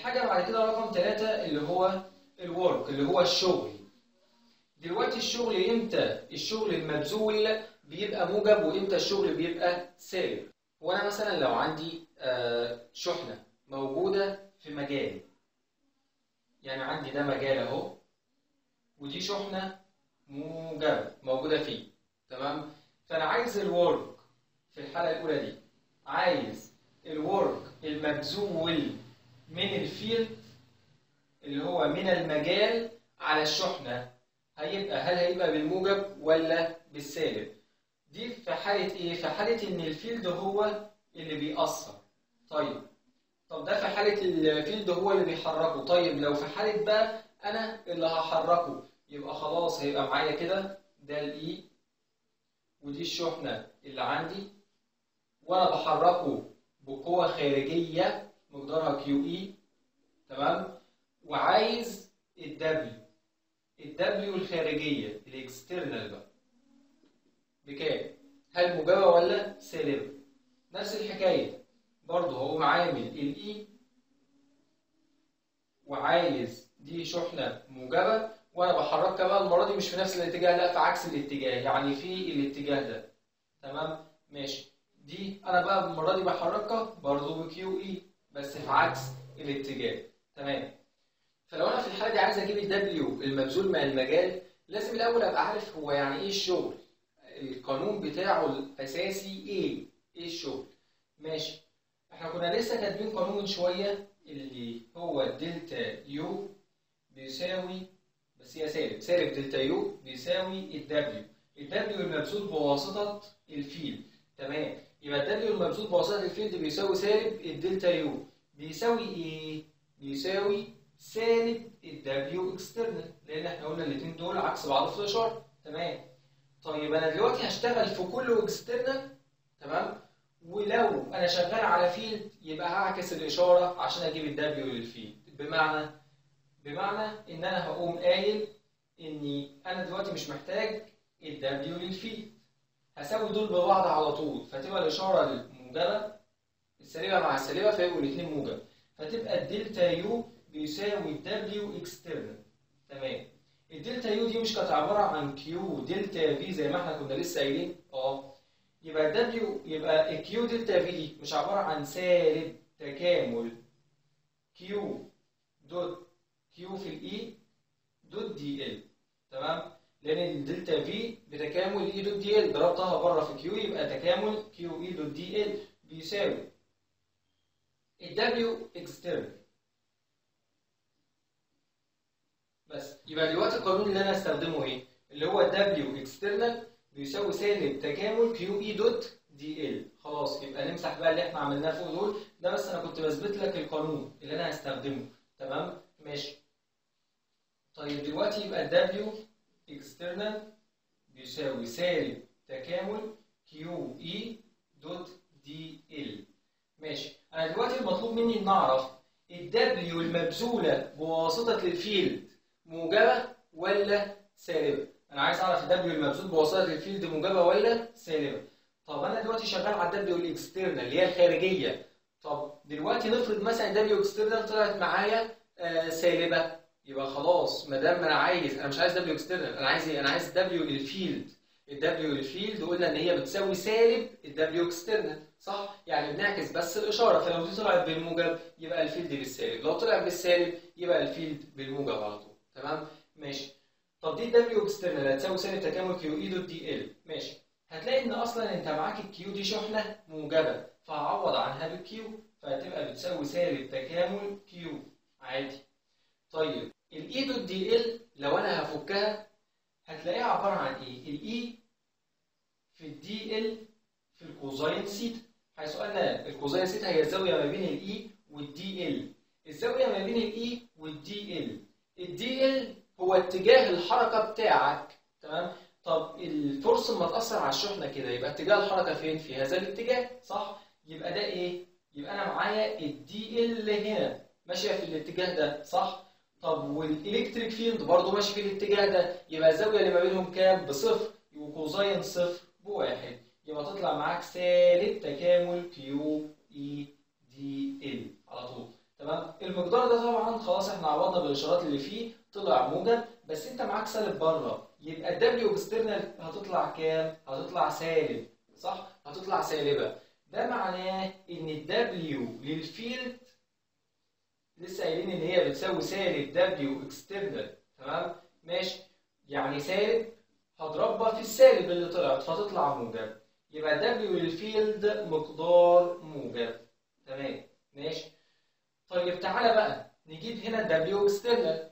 حاجه بعد كده رقم ثلاثة اللي هو الورك اللي هو الشغل دلوقتي الشغل امتى الشغل المبذول بيبقى موجب وامتى الشغل بيبقى سالب وانا مثلا لو عندي آه، شحنه موجوده في مجال يعني عندي ده مجال اهو ودي شحنه موجبه موجوده فيه تمام فانا عايز الورك في الحاله الاولى دي عايز الورك المبذول من الفيلد اللي هو من المجال على الشحنه هيبقى هل هيبقى بالموجب ولا بالسالب دي في حالة إيه؟ في حالة إن الفيلد هو اللي بيأثر. طيب طب ده في حالة الفيلد هو اللي بيحركه، طيب لو في حالة بقى أنا اللي هحركه يبقى خلاص هيبقى معايا كده ده الإي ودي الشحنة اللي عندي وأنا بحركه بقوة خارجية مقدارها كيو إي تمام؟ وعايز الدبليو الدبليو الخارجية الاكسترنال بقى بكام؟ هل موجبة ولا سالبة؟ نفس الحكاية برضه هقوم عامل الإي وعايز دي شحنة موجبة وأنا بحركها بقى المرة دي مش في نفس الاتجاه لا في عكس الاتجاه يعني في الاتجاه ده تمام؟ ماشي دي أنا بقى المرة دي بحركها برضه بكيو إي بس في عكس الاتجاه تمام فلو أنا في الحالة دي عايز أجيب الدبليو المبذول من المجال لازم الأول أبقى عارف هو يعني إيه الشغل القانون بتاعه الاساسي ايه ايه الشغل ماشي احنا كنا لسه كاتبين قانون من شويه اللي هو دلتا يو بيساوي بس هي سالب سالب دلتا يو بيساوي الدبليو الدبليو المبذول بواسطه الفيلد تمام يبقى الدبليو المبذول بواسطه الفيلد بيساوي سالب الدلتا يو بيساوي ايه بيساوي سالب الدبليو اكسترنال لان احنا قلنا الاثنين دول عكس بعض في الاشاره تمام طيب انا دلوقتي هشتغل في كله اكسترنال تمام ولو انا شغال على فيلد يبقى هعكس الاشاره عشان اجيب الدبليو للفيلد بمعنى بمعنى ان انا هقوم قايل اني انا دلوقتي مش محتاج الدبليو للفيلد هساوي دول ببعض على طول فتبقى الاشاره الموجبه السالبه مع السالبه فيبقوا الاثنين موجب فتبقى الدلتا يو بيساوي الدبليو اكسترنال تمام الدلتا يو دي مش كانت عباره عن كيو دلتا في زي ما احنا كنا لسه قايلين اه يبقى الدبليو يبقى الكيو دلتا في دي مش عباره عن سالب تكامل كيو دوت كيو في الاي دوت دي ال تمام لان الدلتا في بتكامل اي دوت دي ال ضربتها بره في كيو يبقى تكامل كيو اي دوت دي ال بيساوي الدبليو اكسترنال بس يبقى دلوقتي القانون اللي انا هستخدمه ايه؟ اللي هو دبليو اكسترنال بيساوي سالب تكامل كيو اي دوت دي ال خلاص يبقى نمسح بقى اللي احنا عملناه فوق دول ده بس انا كنت بثبت لك القانون اللي انا هستخدمه تمام؟ ماشي طيب دلوقتي يبقى الدبليو اكسترنال بيساوي سالب تكامل كيو اي دوت دي ال ماشي انا دلوقتي المطلوب مني ان اعرف الدبليو المبذوله بواسطه الفيلد موجبه ولا سالبه انا عايز اعرف الدبليو المبذول بواسطه الفيلد موجبه ولا سالبه طب انا دلوقتي شغال على الدبليو الاكسترنال اللي هي الخارجيه طب دلوقتي نفرض مثلا الدبليو اكسترنال طلعت معايا آه سالبه يبقى خلاص ما دام انا عايز انا مش عايز دبليو اكسترنال انا عايز ايه انا عايز دبليو للفيلد الدبليو للفيلد قلنا ان هي بتساوي سالب الدبليو اكسترنال صح يعني بنعكس بس الاشاره فلو دي طلعت بالموجب يبقى الفيلد بالسالب لو طلع بالسالب يبقى الفيلد بالموجب على طول تمام ماشي طب دي دبليو اكسترنال هتساوي سالب تكامل كيو اي دوت دي ال ماشي هتلاقي ان اصلا انت معاك الكيو دي شحنه موجبه فهعوض عنها بالكيو فهتبقى بتساوي سالب تكامل كيو عادي طيب الاي دوت دي ال لو انا هفكها هتلاقيها عباره عن ايه الاي في الدي ال في الكوزاين سيتا حيث ان الكوزاين سيتا هي الزاويه ما بين الاي والدي ال الزاويه ما بين الاي والدي ال الدي ال هو اتجاه الحركه بتاعك تمام طب الفرصه لما تاثر على الشحنه كده يبقى اتجاه الحركه فين في هذا الاتجاه صح يبقى ده ايه يبقى انا معايا الدي ال هنا ماشيه في الاتجاه ده صح طب والالكتريك فيلد برضه ماشي في الاتجاه ده يبقى الزاويه اللي ما بينهم كام بصفر وكوزين صفر بواحد يبقى تطلع معاك سالب تكامل كيو اي دي ال على طول تمام المقدار ده طبعا خلاص احنا عوضنا بالاشارات اللي فيه طلع موجب بس انت معاك سالب بره يبقى الدبليو اكسترنال هتطلع كام هتطلع سالب صح هتطلع سالبه ده معناه ان الدبليو للفيلد لسه قايلين ان هي بتساوي سالب دبليو اكسترنال تمام ماشي يعني سالب هضربها في السالب اللي طلعت فتطلع موجب يبقى دبليو للفيلد مقدار موجب تمام ماشي طيب تعالى بقى نجيب هنا دبليو اكسترنال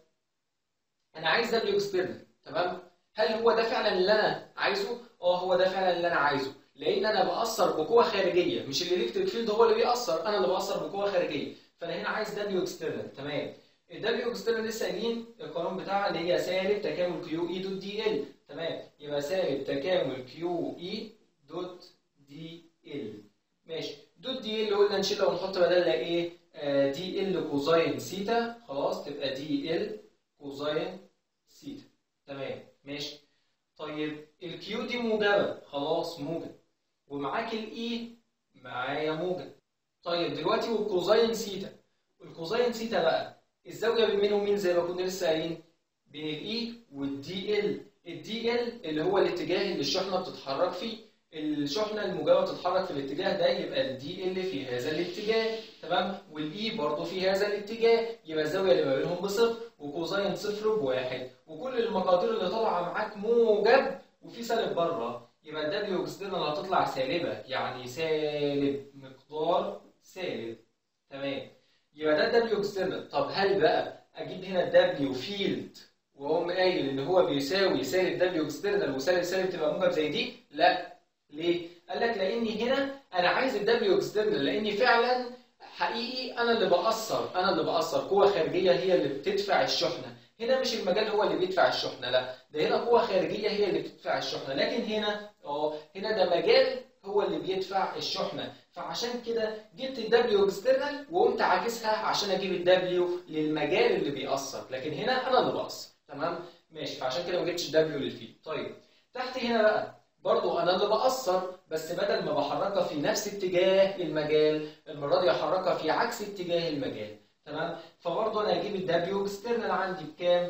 انا عايز دبليو اكسترنال تمام هل هو ده فعلا اللي انا عايزه اه هو ده فعلا اللي انا عايزه لان انا باثر بقوه خارجيه مش الالكتريك فيلد هو اللي بيأثر انا اللي باثر بقوه خارجيه فانا هنا عايز دبليو اكسترنال تمام الدبليو اكسترنال لسه قايلين القانون بتاعها اللي هي سالب تكامل كيو اي دوت دي ال تمام يبقى سالب تكامل كيو اي دوت دي ال ماشي دوت دي ال قلنا نشيلها ونحط بدلها ايه آه دي ال كوزاين سيتا خلاص تبقى دي ال كوزاين سيتا تمام ماشي طيب الكيو دي موجبه خلاص موجب ومعاك الاي معايا موجب طيب دلوقتي والكوزاين سيتا الكوزاين سيتا بقى الزاويه بين مين ومين زي ما كنا لسه قايلين بين الاي والدي ال الدي ال اللي هو الاتجاه اللي الشحنه بتتحرك فيه الشحنه الموجبه بتتحرك في الاتجاه ده يبقى الدي ال في هذا الاتجاه تمام والاي برضه في هذا الاتجاه يبقى الزاويه اللي ما بينهم بصفر وكوزاين صفر بواحد وكل المقادير اللي طالعه معاك موجب وفي سالب بره يبقى الدبليو اكسترنال هتطلع سالبه يعني سالب مقدار سالب تمام يبقى ده الدبليو اكسترنال طب هل بقى اجيب هنا الدبليو فيلد واقوم قايل ان هو بيساوي سالب دبليو اكسترنال وسالب سالب تبقى موجب زي دي لا ليه قال لك لاني هنا انا عايز الدبليو اكسترنال لاني فعلا حقيقي انا اللي باثر انا اللي باثر قوه خارجيه هي اللي بتدفع الشحنه هنا مش المجال هو اللي بيدفع الشحنه لا ده هنا قوه خارجيه هي اللي بتدفع الشحنه لكن هنا اه هنا ده مجال هو اللي بيدفع الشحنه فعشان كده جبت الدبليو اكسترنال وقمت عاكسها عشان اجيب الدبليو للمجال اللي بيأثر لكن هنا انا اللي بأثر تمام ماشي فعشان كده ما جبتش الدبليو للفيل طيب تحت هنا بقى برضو انا اللي بأثر بس بدل ما بحركها في نفس اتجاه المجال المره دي احركها في عكس اتجاه المجال تمام فبرضو انا هجيب الدبليو اكسترنال عندي بكام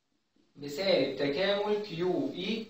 بسالب تكامل كيو اي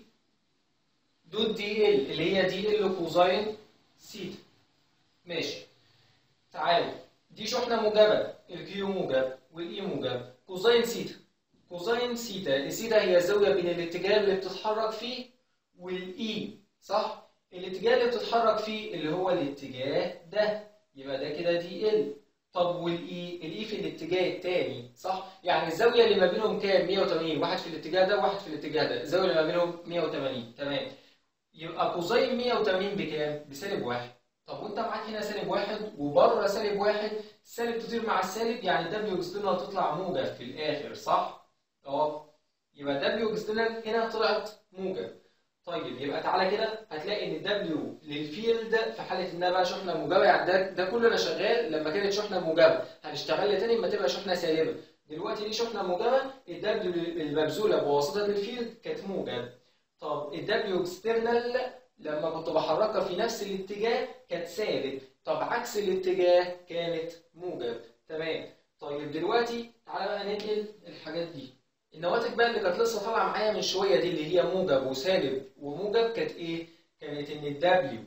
دوت دي ال اللي هي دي ال كوزاين سيتا ماشي تعالوا دي شحنه موجبه الكيو موجب والاي موجب كوزاين سيتا كوزاين سيتا السيتا هي الزاويه بين الاتجاه اللي بتتحرك فيه والاي صح الاتجاه اللي بتتحرك فيه اللي هو الاتجاه ده يبقى ده كده دي ال طب والاي الاي في الاتجاه الثاني صح يعني الزاويه اللي ما بينهم كام 180 واحد في الاتجاه ده وواحد في الاتجاه ده الزاويه اللي ما بينهم 180 تمام يبقى كوزين 180 بكام بسالب واحد طب وانت معاك هنا سالب واحد وبره سالب واحد السالب تطير مع السالب يعني دبليو اكسترنال هتطلع موجب في الاخر صح اه يبقى دبليو اكسترنال هنا طلعت موجب طيب يبقى تعالى كده هتلاقي ان الدبليو للفيلد في حاله انها بقى شحنه موجبه يعني ده, ده كله انا شغال لما كانت شحنه موجبه هنشتغل تاني لما تبقى شحنه سالبه دلوقتي دي شحنه موجبه الدبليو المبذوله بواسطه الفيلد كانت موجب طب الدبليو اكسترنال لما كنت بحركها في نفس الاتجاه كانت سالب طب عكس الاتجاه كانت موجب تمام طيب دلوقتي تعالى بقى ننقل الحاجات دي النواتج بقى اللي كانت لسه طالعه معايا من شويه دي اللي هي موجب وسالب وموجب كانت ايه؟ كانت ان الدبليو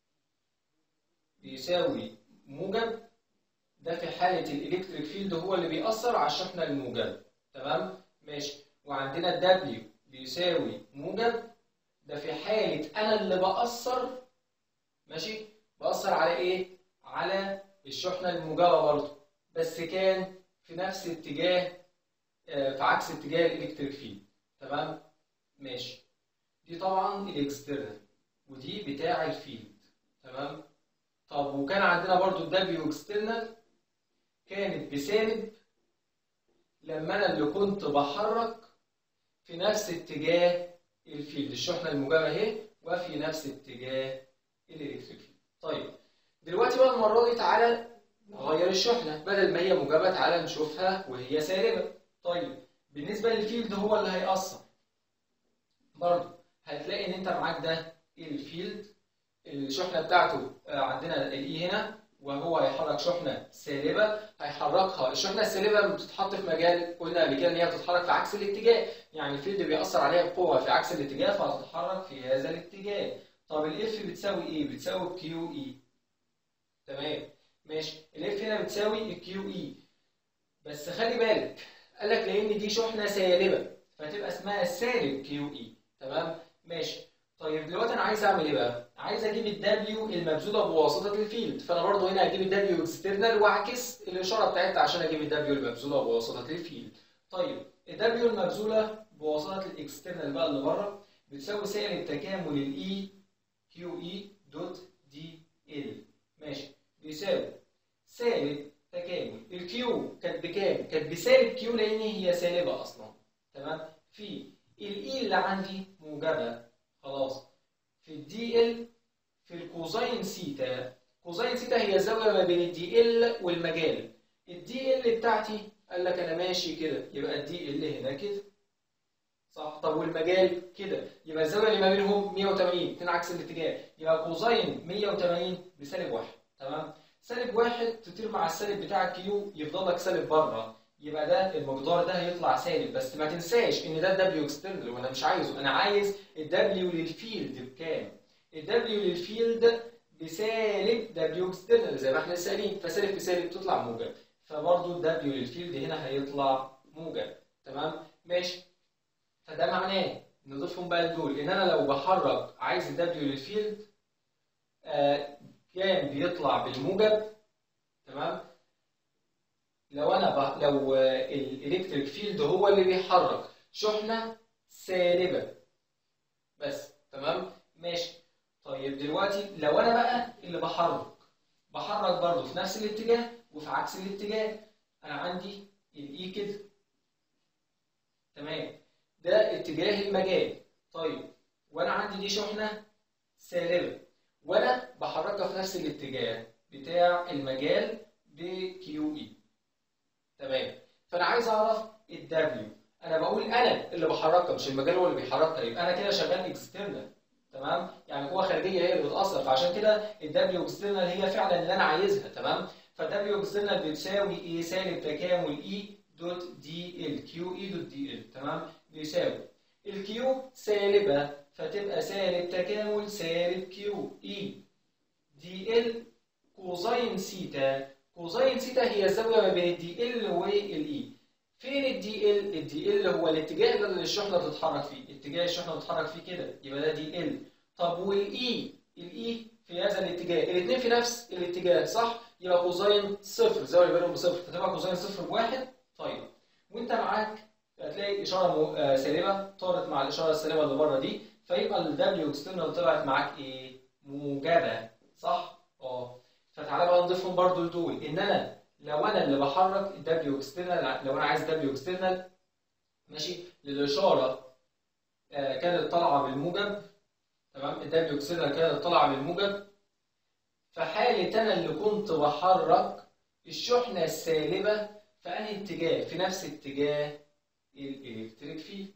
بيساوي موجب ده في حاله الالكتريك فيلد هو اللي بيأثر على الشحنه الموجبه تمام؟ ماشي وعندنا الدبليو بيساوي موجب ده في حاله انا اللي بأثر ماشي؟ بأثر على ايه؟ على الشحنه الموجبه برضه بس كان في نفس اتجاه في عكس اتجاه الالكتريك فيلد تمام ماشي دي طبعا الاكسترنال ودي بتاع الفيلد تمام طب وكان عندنا برضو الدبليو اكسترنال كانت بسالب لما انا اللي كنت بحرك في نفس اتجاه الفيلد الشحنه الموجبه اهي وفي نفس اتجاه الالكتريك فيلد طيب دلوقتي بقى المره دي تعالى نغير الشحنه بدل ما هي موجبه تعالى نشوفها وهي سالبه طيب بالنسبة للفيلد هو اللي هيأثر برضه هتلاقي ان انت معاك ده الفيلد الشحنة بتاعته عندنا الاي هنا وهو هيحرك شحنه سالبه هيحركها الشحنه السالبه لما بتتحط في مجال قلنا قبل كده ان هي بتتحرك في عكس الاتجاه يعني الفيلد بيأثر عليها بقوه في عكس الاتجاه فهتتحرك في هذا الاتجاه طب الاف بتساوي ايه بتساوي كيو اي تمام ماشي الاف هنا بتساوي الكيو اي بس خلي بالك قال لك لان دي شحنه سالبه فتبقى اسمها سالب كيو اي تمام ماشي طيب دلوقتي انا عايز اعمل ايه بقى عايز اجيب الدبليو المبذوله بواسطه الفيلد فانا برضه هنا هجيب الدبليو اكسترنال واعكس الاشاره بتاعتها عشان اجيب الدبليو المبذوله بواسطه الفيلد طيب الدبليو المبذوله بواسطه الاكسترنال بقى اللي بره بتساوي سالب تكامل الاي كيو اي دوت دي ال ماشي بيساوي سالب تكامل الكيو كانت بكام؟ كانت بسالب كيو لان هي سالبه اصلا تمام؟ في الاي اللي عندي موجبه خلاص في الدي ال في الكوزين سيتا كوزين سيتا هي الزاويه ما بين الدي ال والمجال الدي ال بتاعتي قال لك انا ماشي كده يبقى الدي ال هنا كده صح طب والمجال كده يبقى الزاويه اللي ما بينهم 180 اتنين عكس الاتجاه يبقى كوزين 180 بسالب واحد تمام سالب واحد تطير مع السالب بتاع الكيو يفضل لك سالب بره يبقى ده المقدار ده هيطلع سالب بس ما تنساش ان ده الدبليو اكسترنال وانا مش عايزه انا عايز الدبليو للفيلد بكام الدبليو للفيلد بسالب دبليو اكسترنال زي ما احنا لسه قايلين فسالب في سالب تطلع موجب فبرضه الدبليو للفيلد هنا هيطلع موجب تمام ماشي فده معناه نضيفهم بقى لدول ان انا لو بحرك عايز الدبليو للفيلد آه كان بيطلع بالموجب تمام لو انا ب... لو الالكتريك فيلد هو اللي بيحرك شحنه سالبه بس تمام ماشي طيب دلوقتي لو انا بقى اللي بحرك بحرك برضه في نفس الاتجاه وفي عكس الاتجاه انا عندي الاي كده تمام ده اتجاه المجال طيب وانا عندي دي شحنه سالبه وانا بحركها في نفس الاتجاه بتاع المجال بكيو اي تمام فانا عايز اعرف الدبليو انا بقول انا اللي بحركها مش المجال هو اللي بيحركها يبقى انا كده شغال اكسترنال تمام يعني قوه خارجيه هي اللي بتاثر فعشان كده الدبليو اكسترنال هي فعلا اللي انا عايزها تمام فالدبليو اكسترنال بتساوي ايه سالب تكامل اي دوت دي ال كيو اي دوت دي ال تمام بيساوي الكيو سالبه فتبقى سالب تكامل سالب كيو اي دي ال كوزين سيتا كوزين سيتا هي الزاويه ما بين الدي ال والاي فين الدي ال الدي ال هو الاتجاه اللي الشحنه بتتحرك فيه اتجاه الشحنه بتتحرك فيه كده يبقى ده دي ال طب والاي الاي في هذا الاتجاه الاثنين في نفس الاتجاه صح يبقى كوزين صفر الزاويه بينهم بصفر فتبقى كوزين صفر بواحد طيب وانت معاك هتلاقي اشاره سالبه طارت مع الاشاره السالبه اللي بره دي فيبقى الدبليو اكسترنال طلعت معاك ايه موجبه صح اه فتعالى بقى نضيفهم برضو لدول ان انا لو انا اللي بحرك الدبليو اكسترنال لو انا عايز دبليو اكسترنال ماشي للاشاره آه كانت طالعه بالموجب تمام الدبليو اكسترنال كانت طالعه بالموجب فحاله انا اللي كنت بحرك الشحنه السالبه في انهي اتجاه في نفس اتجاه الالكتريك فيلد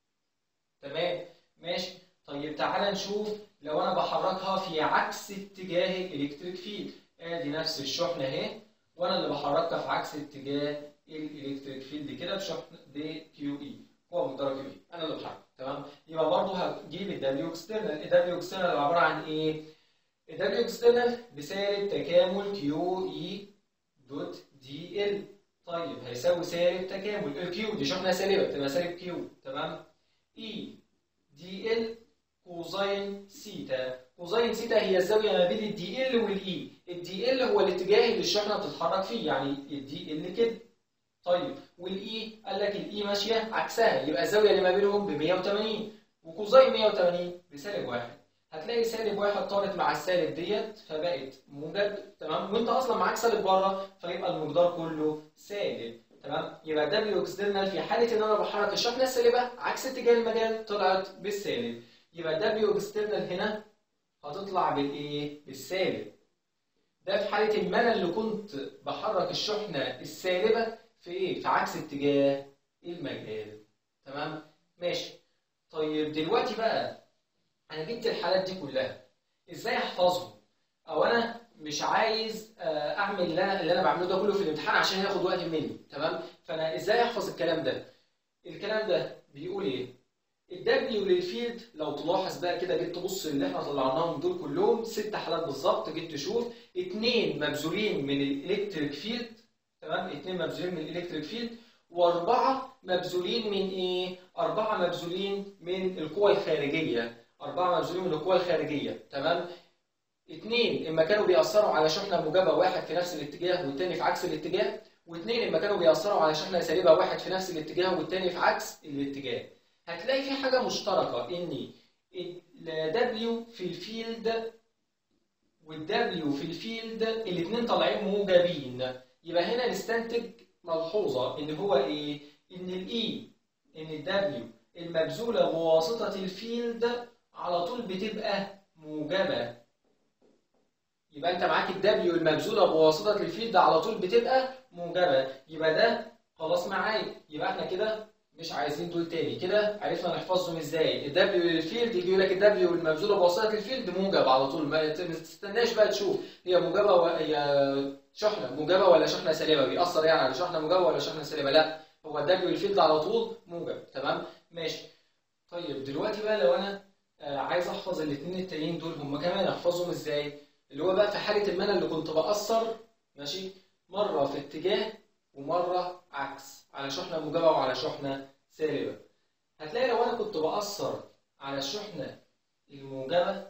تمام ماشي طيب تعالى نشوف لو انا بحركها في عكس اتجاه الالكتريك فيلد ادي نفس الشحنه اهي وانا اللي بحركها في عكس اتجاه الالكتريك فيلد كده بشحن بكيو اي قوه مقدار كيو اي انا اللي بحرك تمام يبقى برضه هجيب الدبليو اكسترنال الدبليو اكسترنال عباره عن ايه الدبليو اكسترنال بسالب تكامل كيو اي دوت دي ال طيب هيساوي سالب تكامل الكيو دي شحنه سالبه بتبقى سالب كيو تمام اي دي ال كوزين سيتا كوزين سيتا هي الزاويه ما بين الدي ال والاي الدي ال هو الاتجاه اللي الشحنه بتتحرك فيه يعني الدي ال كده طيب والاي قال لك الاي ماشيه عكسها يبقى الزاويه اللي ما بينهم ب 180 وكوزين 180 بسالب واحد هتلاقي سالب واحد طارت مع السالب ديت فبقت موجب تمام وانت اصلا معاك سالب بره فيبقى المقدار كله سالب تمام يبقى دبليو اكسترنال في حاله ان انا بحرك الشحنه السالبه عكس اتجاه المجال طلعت بالسالب يبقى دبليو اكسترنال هنا هتطلع بالايه بالسالب ده في حاله ان انا اللي كنت بحرك الشحنه السالبه في ايه في عكس اتجاه المجال تمام ماشي طيب دلوقتي بقى انا جبت الحالات دي كلها ازاي احفظهم او انا مش عايز آه، اعمل اللي انا اللي انا بعمله ده كله في الامتحان عشان ياخد وقت مني تمام فانا ازاي احفظ الكلام ده الكلام ده بيقول ايه الدبليو للفيلد لو تلاحظ بقى كده جيت تبص اللي احنا طلعناهم دول كلهم ست حالات بالظبط جيت تشوف اثنين مبذولين من الالكتريك فيلد تمام اثنين مبذولين من الالكتريك فيلد واربعه مبذولين من ايه اربعه مبذولين من القوى الخارجيه اربعه مبذولين من القوى الخارجيه تمام اثنين اما كانوا بيأثروا على شحنه موجبه واحد في نفس الاتجاه والتاني في عكس الاتجاه واثنين اما كانوا بيأثروا على شحنه سالبه واحد في نفس الاتجاه والتاني في عكس الاتجاه هتلاقي في حاجه مشتركه ان ال W في الفيلد وال W في الفيلد الاثنين طالعين موجبين يبقى هنا نستنتج ملحوظه ان هو ايه ان الاي ان ال W المبذوله بواسطه الفيلد على طول بتبقى موجبه يبقى انت معاك الدبليو المبذوله بواسطه الفيلد على طول بتبقى موجبه يبقى ده خلاص معايا يبقى احنا كده مش عايزين دول تاني كده عرفنا نحفظهم ازاي الدبليو للفيلد يجي يقول لك الدبليو المبذوله بواسطه الفيلد موجب على طول ما تستناش بقى تشوف هي موجبه و... هي شحنه موجبه ولا شحنه سالبه بيأثر يعني على شحنه موجبه ولا شحنه سالبه لا هو الدبليو للفيلد على طول موجب تمام ماشي طيب دلوقتي بقى لو انا آه، عايز احفظ الاثنين التانيين دول هم كمان احفظهم ازاي اللي هو بقى في حاله ما انا اللي كنت بأثر ماشي مره في اتجاه ومره عكس على شحنه موجبه وعلى شحنه سالبه هتلاقي لو انا كنت بأثر على الشحنه الموجبه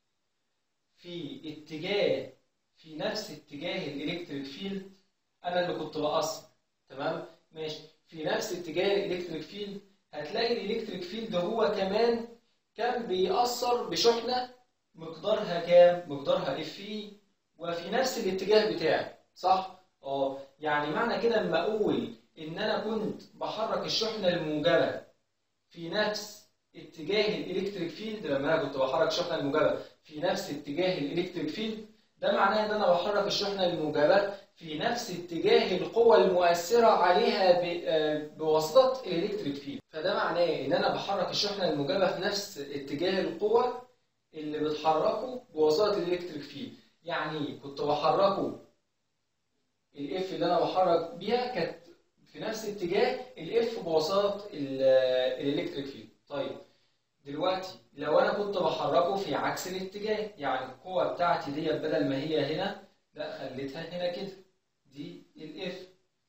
في اتجاه في نفس اتجاه الالكتريك فيلد انا اللي كنت بأثر تمام ماشي في نفس اتجاه الالكتريك فيلد هتلاقي الالكتريك فيلد هو كمان كان بيأثر بشحنه مقدارها كام؟ مقدارها اف اي وفي نفس الاتجاه بتاعي صح؟ اه يعني معنى كده لما اقول ان انا كنت بحرك الشحنه الموجبه في نفس اتجاه الالكتريك فيلد لما انا كنت بحرك الشحنه الموجبه في نفس اتجاه الالكتريك فيلد ده معناه ان انا بحرك الشحنه الموجبه في نفس اتجاه القوى المؤثره عليها ب- آه، بواسطه الالكتريك فيلد فده معناه ان انا بحرك الشحنه الموجبه في نفس اتجاه القوى اللي بتحركه بواسطه الالكتريك فيلد يعني كنت بحركه الاف اللي انا بحرك بيها كانت في نفس اتجاه الاف بواسطه ال- الالكتريك فيلد طيب دلوقتي لو انا كنت بحركه في عكس الاتجاه يعني القوه بتاعتي ديت بدل ما هي هنا لا خليتها هنا كده دي الاف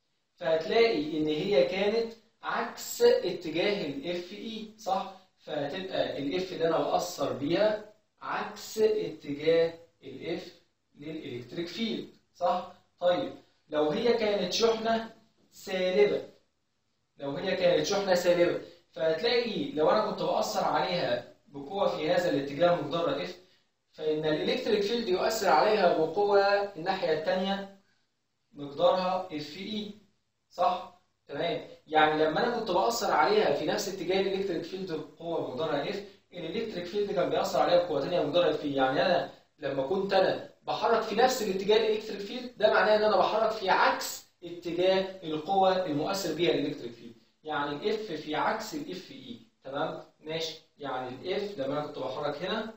فهتلاقي ان هي كانت عكس اتجاه الاف اي صح فهتبقى الاف اللي انا بأثر بيها عكس اتجاه الاف للالكتريك فيلد صح طيب لو هي كانت شحنه سالبه لو هي كانت شحنه سالبه فهتلاقي لو انا كنت بأثر عليها بقوه في هذا الاتجاه مقدارها اف فان الالكتريك فيلد يؤثر عليها بقوه الناحيه الثانيه مقدارها اف اي صح تمام يعني لما انا كنت بأثر عليها في نفس اتجاه الالكتريك فيلد بقوه مقدارها اف الالكتريك فيلد كان بيأثر عليها بقوه ثانيه مقدارها اف يعني انا لما كنت انا بحرك في نفس الاتجاه الالكتريك فيلد ده معناه ان انا بحرك في عكس اتجاه القوه المؤثر بيها الالكتريك فيلد يعني الاف في عكس الاف اي تمام ماشي يعني الاف لما انا كنت بحرك هنا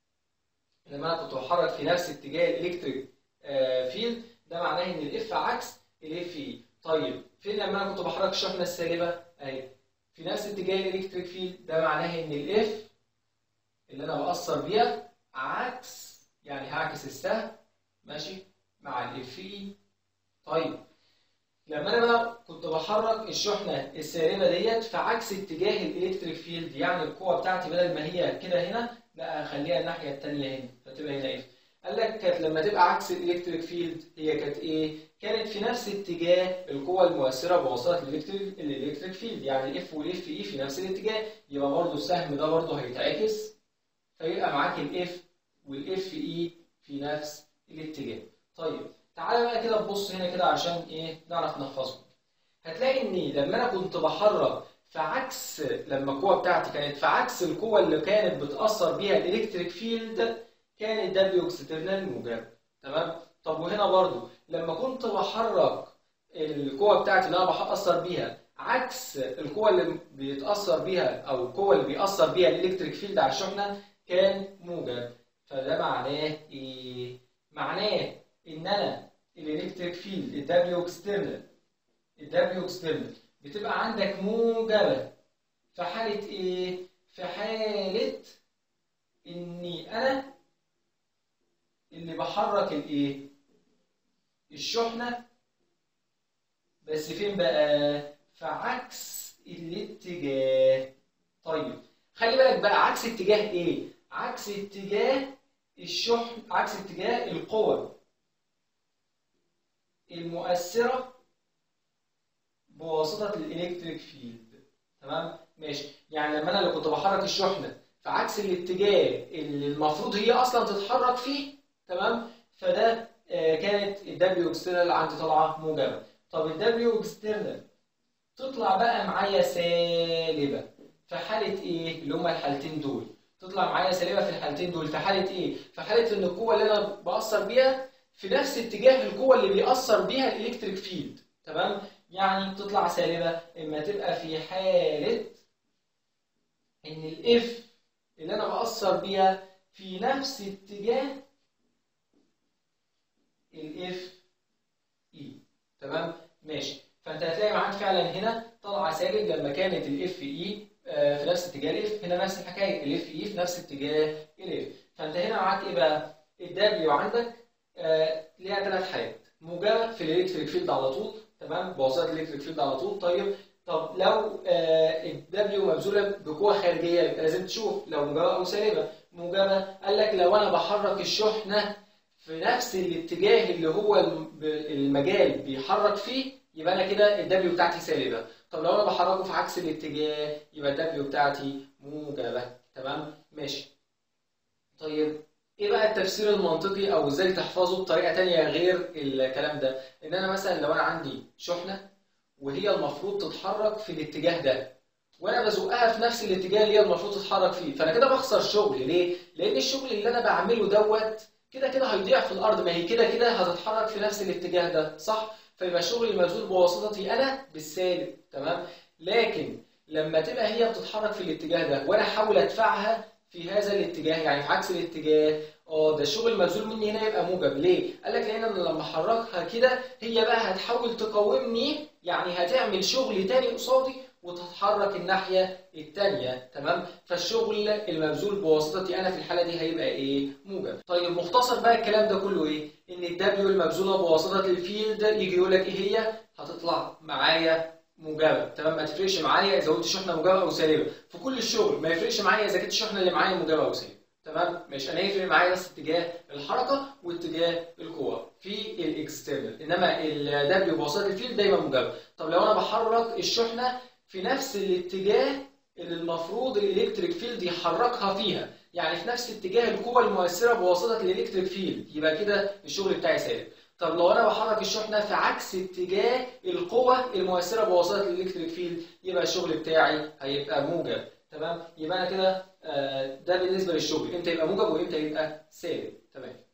لما انا كنت بحرك في نفس اتجاه الالكتريك آه، فيلد ده معناه ان الاف عكس الاف اي طيب فين لما انا كنت بحرك الشحنه السالبه اهي في نفس اتجاه الالكتريك فيلد ده معناه ان الاف اللي انا باثر بيها عكس يعني هعكس السهم ماشي مع الاف اي طيب لما انا بقى كنت بحرك الشحنه السالبه ديت في عكس اتجاه الالكتريك فيلد يعني القوه بتاعتي بدل ما هي كده هنا لا اخليها الناحيه الثانيه هنا فتبقى هنا اف قال لك كانت لما تبقى عكس الالكتريك فيلد هي كانت ايه كانت في نفس اتجاه القوة المؤثرة بواسطة الالكتريك الالكتريك فيلد يعني الاف والاف اي في نفس الاتجاه يبقى برضه السهم ده برضه هيتعكس فيبقى معاك الاف والاف اي في نفس الاتجاه طيب تعالى بقى كده نبص هنا كده عشان ايه نعرف نحفظهم هتلاقي ان لما انا كنت بحرك في عكس لما القوة بتاعتي كانت في عكس القوة اللي كانت بتأثر بيها الالكتريك فيلد كان الدبليو اكسترنال موجب تمام طب وهنا برضو لما كنت بحرك القوة بتاعتي اللي انا بأثر بيها عكس القوة اللي بيتأثر بيها او القوة اللي بيأثر بيها الالكتريك فيلد على الشحنة كان موجب فده معناه ايه؟ معناه ان انا الالكتريك فيلد الدبليو اكسترنال الدبليو اكسترنال بتبقى عندك موجبه في حاله ايه في حاله اني انا اللي بحرك الايه الشحنه بس فين بقى في عكس الاتجاه طيب خلي بالك بقى عكس اتجاه ايه عكس اتجاه الشحن عكس اتجاه القوى المؤثرة بواسطة الإلكتريك فيلد تمام ماشي يعني لما أنا اللي كنت بحرك الشحنة في عكس الاتجاه اللي المفروض هي أصلا تتحرك فيه تمام فده آه كانت الدبليو اكسترنال عندي طالعة موجبة طب الدبليو اكسترنال تطلع بقى معايا سالبة في حالة إيه اللي هما الحالتين دول تطلع معايا سالبة في الحالتين دول في حالة إيه في حالة إن القوة اللي أنا بأثر بيها في نفس اتجاه القوة اللي بيأثر بيها الإلكتريك فيلد تمام يعني تطلع سالبة إما تبقى في حالة إن الإف اللي أنا بأثر بيها في نفس اتجاه الإف إي تمام ماشي فأنت هتلاقي معاك فعلا هنا طالعة سالب لما كانت الإف إي في نفس اتجاه الإف هنا نفس الحكاية الإف إي في نفس اتجاه الإف فأنت هنا معاك إيه بقى الدبليو عندك آه ليها ثلاث حالات موجبه في الالكتريك فيلد على طول تمام بواسطه الالكتريك فيلد على طول طيب طب لو آه الدبليو مبذوله بقوه خارجيه يبقى لازم تشوف لو موجبه او سالبه موجبه قال لك لو انا بحرك الشحنه في نفس الاتجاه اللي هو المجال بيحرك فيه يبقى انا كده الدبليو بتاعتي سالبه طب لو انا بحركه في عكس الاتجاه يبقى الدبليو بتاعتي موجبه تمام ماشي طيب ايه بقى التفسير المنطقي او ازاي تحفظه بطريقه تانية غير الكلام ده ان انا مثلا لو انا عندي شحنه وهي المفروض تتحرك في الاتجاه ده وانا بزقها في نفس الاتجاه اللي هي المفروض تتحرك فيه فانا كده بخسر شغل ليه لان الشغل اللي انا بعمله دوت كده كده هيضيع في الارض ما هي كده كده هتتحرك في نفس الاتجاه ده صح فيبقى الشغل المبذول بواسطتي انا بالسالب تمام لكن لما تبقى هي بتتحرك في الاتجاه ده وانا احاول ادفعها في هذا الاتجاه يعني في عكس الاتجاه اه ده الشغل المبذول مني هنا يبقى موجب ليه؟ قال لك لان انا لما احركها كده هي بقى هتحاول تقاومني يعني هتعمل شغل تاني قصادي وتتحرك الناحيه الثانيه تمام؟ فالشغل المبذول بواسطتي انا في الحاله دي هيبقى ايه؟ موجب. طيب مختصر بقى الكلام ده كله ايه؟ ان الدبليو المبذوله بواسطه الفيلد يجي يقول لك ايه هي؟ هتطلع معايا موجبه تمام ما تفرقش معايا اذا قلت شحنه موجبه او سالبه في كل الشغل ما يفرقش معايا اذا كانت الشحنه اللي معايا موجبه او سالبه تمام مش انا يفرق معايا بس اتجاه الحركه واتجاه القوه في الاكسترنال انما الدبليو بواسطه الفيلد دايما موجبه طب لو انا بحرك الشحنه في نفس الاتجاه اللي المفروض الالكتريك فيلد يحركها فيها يعني في نفس اتجاه القوه المؤثره بواسطه الالكتريك فيلد يبقى كده الشغل بتاعي سالب طب لو انا بحرك الشحنه في عكس اتجاه القوه المؤثره بواسطه الالكتريك فيلد يبقى الشغل بتاعي هيبقى موجب تمام يبقى انا كده ده بالنسبه للشغل امتى يبقى موجب وامتى يبقى سالب تمام